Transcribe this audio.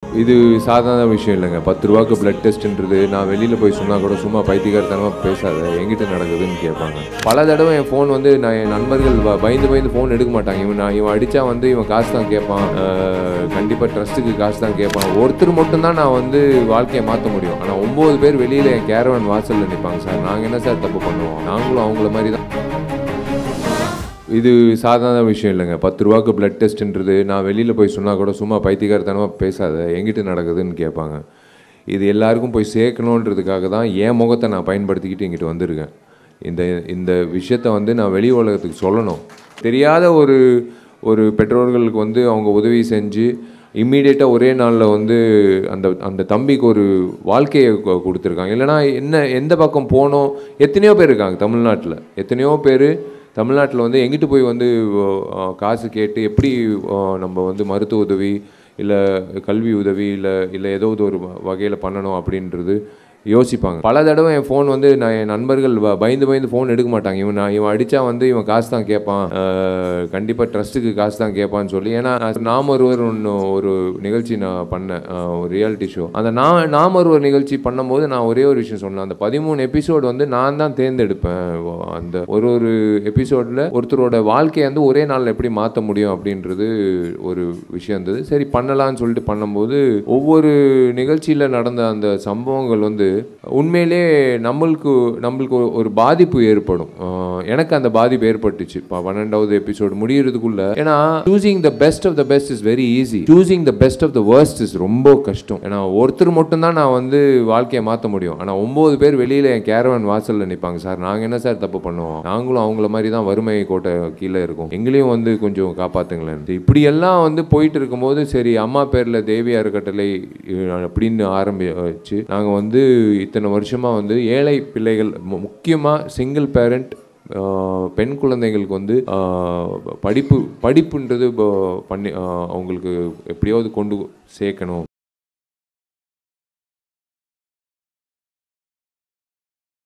இது சாதாரண விஷயம் இல்லைங்க பத்து ரூபாய்க்கு பிளட் டெஸ்ட்ன்றது நான் வெளியில் போய் சொன்னால் கூட சும்மா பைத்தியக்காரத்தனமாக பேசாத எங்கிட்ட நடக்குதுன்னு கேட்பாங்க பல தடவை என் ஃபோன் வந்து நான் என் நண்பர்கள் வ- பயந்து பயந்து ஃபோன் எடுக்க மாட்டாங்க இவன் நான் இவன் அடித்தா வந்து இவன் காசு தான் கேட்பான் கண்டிப்பாக ட்ரஸ்ட்டுக்கு காசு தான் கேட்பான் ஒருத்தர் மட்டும்தான் நான் வந்து வாழ்க்கையை மாற்ற முடியும் ஆனால் ஒம்பது பேர் வெளியில் என் கேரவன் வாசலில் நிற்பாங்க சார் நாங்கள் என்ன சார் தப்பு பண்ணுவோம் நாங்களும் அவங்கள மாதிரி தான் இது சாதாரண விஷயம் இல்லைங்க பத்து ரூபாய்க்கு பிளட் டெஸ்ட்ன்றது நான் வெளியில் போய் சொன்னால் கூட சும்மா பைத்தியக்காரத்தனமாக பேசாத எங்கிட்ட நடக்குதுன்னு கேட்பாங்க இது எல்லாருக்கும் போய் சேர்க்கணுன்றதுக்காக தான் என் முகத்தை நான் பயன்படுத்திக்கிட்டு இங்கிட்டு வந்திருக்கேன் இந்த இந்த விஷயத்த வந்து நான் வெளி உலகத்துக்கு சொல்லணும் தெரியாத ஒரு ஒரு பெற்றோர்களுக்கு வந்து அவங்க உதவி செஞ்சு இம்மீடியட்டாக ஒரே நாளில் வந்து அந்த அந்த தம்பிக்கு ஒரு வாழ்க்கையை கொ- கொடுத்துருக்காங்க இல்லைனா என்ன எந்த பக்கம் போனோம் எத்தனையோ பேர் இருக்காங்க தமிழ்நாட்டில் எத்தனையோ பேர் தமிழ்நாட்டில் வந்து எங்கிட்டு போய் வந்து அஹ், காசு கேட்டு எப்படி அஹ், நம்ம வந்து மருத்துவ உதவி இல்லை கல்வி உதவி இல்லை இல்லை ஏதோ ஒரு வகையில் பண்ணணும் அப்படின்றது யோசிப்பாங்க பல தடவை என் ஃபோன் வந்து நான் என் நண்பர்கள் வ- பயந்து பயந்து ஃபோன் எடுக்க மாட்டாங்க இவன் நான் இவன் அடித்தா வந்து இவன் காசு தான் கேட்பான் கண்டிப்பாக ட்ரஸ்ட்டுக்கு காசு தான் கேட்பான்னு சொல்லி ஏன்னா நான் நாம் ஒருவர் ஒன்று ஒரு நிகழ்ச்சி நான் பண்ணேன் அஹ், ஒரு ரியாலிட்டி ஷோ அந்த நான் நாம் ஒருவர் நிகழ்ச்சி பண்ணும்போது நான் ஒரே ஒரு விஷயம் சொன்னேன் அந்த பதிமூணு எபிசோடு வந்து நான் தான் தேர்ந்தெடுப்பேன் அந்த ஒரு ஒரு எபிசோடில் ஒருத்தரோட வாழ்க்கையை வந்து ஒரே நாளில் எப்படி மாற்ற முடியும் அப்படின்றது ஒரு விஷயம் இருந்தது சரி பண்ணலாம்னு சொல்லிட்டு பண்ணும்போது ஒவ்வொரு நிகழ்ச்சியில் நடந்த அந்த சம்பவங்கள் வந்து உண்மையிலே நம்மளுக்கு நம்மளுக்கு ஒரு- ஒரு பாதிப்பு ஏற்படும் ஆஹ் எனக்கு அந்த பாதிப்பு ஏற்பட்டுச்சு இப்போ பன்னெண்டாவது எபிசோடு முடியறதுக்குள்ள ஏன்னா choosing the best of the best is very easy choosing the best of the worst is ரொம்ப கஷ்டம் ஏன்னா ஒருத்தர் மட்டும்தான் நான் வந்து வாழ்க்கையை மாற்ற முடியும் ஆனால் ஒம்பது பேர் வெளியில் என் கேரவன் வாசலில் நிற்பாங்க சார் நாங்கள் என்ன சார் தப்பு பண்ணுவோம் நாங்களும் அவங்கள மாதிரி தான் வறுமை கோட்டை கீழே இருக்கோம் எங்களையும் வந்து கொஞ்சம் காப்பாற்றுங்களேன் இப்படி எல்லாம் வந்து போயிட்டு இருக்கும்போது சரி அம்மா பேரில் தேவி அறக்கட்டளை அஹ், அப்படின்னு ஆரம்பிச்சு நாங்கள் வந்து இத்தனை வருஷமாக வந்து ஏழை பிள்ளைகள் முக்கியமாக சிங்கிள் பேரண்ட் பெண் குழந்தைங்களுக்கு வந்து ஆஹ், படிப்பு படிப்புன்றது இப்போ பண்ணி ஆஹ், அவங்களுக்கு எப்படியாவது கொண்டு சேர்க்கணும்